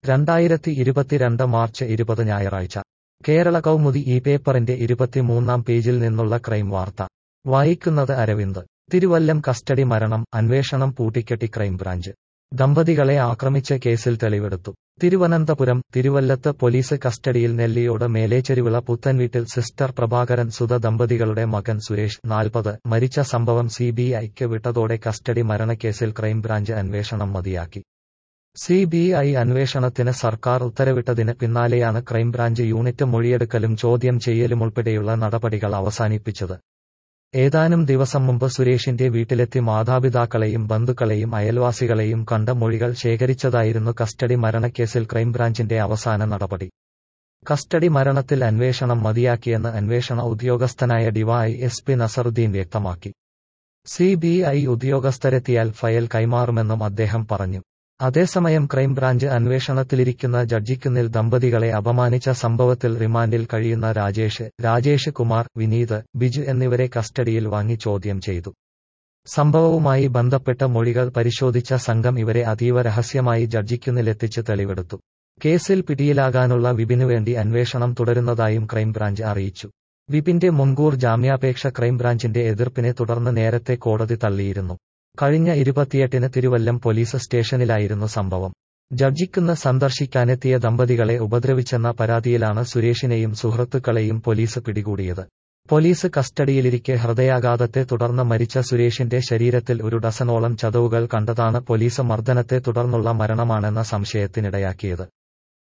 രണ്ടായിരത്തി ഇരുപത്തിരണ്ട് മാർച്ച് ഇരുപത് ഞായറാഴ്ച കേരള കൗമുദി ഈ പേപ്പറിന്റെ ഇരുപത്തിമൂന്നാം പേജിൽ നിന്നുള്ള ക്രൈം വാർത്ത വായിക്കുന്നത് അരവിന്ദ് തിരുവല്ലം കസ്റ്റഡി മരണം അന്വേഷണം പൂട്ടിക്കെട്ടി ക്രൈംബ്രാഞ്ച് ദമ്പതികളെ ആക്രമിച്ച കേസിൽ തെളിവെടുത്തു തിരുവനന്തപുരം തിരുവല്ലത്ത് പോലീസ് കസ്റ്റഡിയിൽ നെല്ലിയോട് മേലേച്ചെരുവിള പുത്തൻവീട്ടിൽ സിസ്റ്റർ പ്രഭാകരൻ സുധ ദമ്പതികളുടെ മകൻ സുരേഷ് നാൽപ്പത് മരിച്ച സംഭവം സിബിഐക്ക് വിട്ടതോടെ കസ്റ്റഡി മരണക്കേസിൽ ക്രൈംബ്രാഞ്ച് അന്വേഷണം മതിയാക്കി സിബിഐ അന്വേഷണത്തിന് സർക്കാർ ഉത്തരവിട്ടതിന് പിന്നാലെയാണ് ക്രൈംബ്രാഞ്ച് യൂണിറ്റ് മൊഴിയെടുക്കലും ചോദ്യം ചെയ്യലുമുൾപ്പെടെയുള്ള നടപടികൾ അവസാനിപ്പിച്ചത് ഏതാനും ദിവസം മുമ്പ് സുരേഷിന്റെ വീട്ടിലെത്തി മാതാപിതാക്കളെയും ബന്ധുക്കളെയും അയൽവാസികളെയും കണ്ട മൊഴികൾ ശേഖരിച്ചതായിരുന്നു കസ്റ്റഡി മരണക്കേസിൽ ക്രൈംബ്രാഞ്ചിന്റെ അവസാന നടപടി കസ്റ്റഡി മരണത്തിൽ അന്വേഷണം മതിയാക്കിയെന്ന് അന്വേഷണ ഉദ്യോഗസ്ഥനായ ഡിവൈ എസ് പി നസറുദ്ദീൻ വ്യക്തമാക്കി സിബിഐ ഉദ്യോഗസ്ഥരെത്തിയാൽ ഫയൽ കൈമാറുമെന്നും അദ്ദേഹം പറഞ്ഞു അതേസമയം ക്രൈംബ്രാഞ്ച് അന്വേഷണത്തിലിരിക്കുന്ന ജഡ്ജിക്കുന്നിൽ ദമ്പതികളെ അപമാനിച്ച സംഭവത്തിൽ റിമാൻഡിൽ കഴിയുന്ന രാജേഷ് രാജേഷ് കുമാർ വിനീത് ബിജു എന്നിവരെ കസ്റ്റഡിയിൽ വാങ്ങി ചോദ്യം ചെയ്തു സംഭവവുമായി ബന്ധപ്പെട്ട മൊഴികൾ പരിശോധിച്ച സംഘം ഇവരെ അതീവ രഹസ്യമായി ജഡ്ജിക്കുന്നിലെത്തിച്ച് തെളിവെടുത്തു കേസിൽ പിടിയിലാകാനുള്ള വിപിനുവേണ്ടി അന്വേഷണം തുടരുന്നതായും ക്രൈംബ്രാഞ്ച് അറിയിച്ചു വിപിന്റെ മുൻകൂർ ജാമ്യാപേക്ഷ ക്രൈംബ്രാഞ്ചിന്റെ എതിർപ്പിനെ തുടർന്ന് നേരത്തെ കോടതി തള്ളിയിരുന്നു കഴിഞ്ഞ ഇരുപത്തിയെട്ടിന് തിരുവല്ലം പോലീസ് സ്റ്റേഷനിലായിരുന്നു സംഭവം ജഡ്ജിക്കുന്ന് സന്ദർശിക്കാനെത്തിയ ദമ്പതികളെ ഉപദ്രവിച്ചെന്ന പരാതിയിലാണ് സുരേഷിനെയും സുഹൃത്തുക്കളെയും പോലീസ് പിടികൂടിയത് പോലീസ് കസ്റ്റഡിയിലിരിക്കെ ഹൃദയാഘാതത്തെ തുടർന്ന് മരിച്ച സുരേഷിന്റെ ശരീരത്തിൽ ഒരു ഡസനോളം ചതവുകൾ കണ്ടതാണ് പോലീസ് മർദ്ദനത്തെ തുടർന്നുള്ള മരണമാണെന്ന സംശയത്തിനിടയാക്കിയത്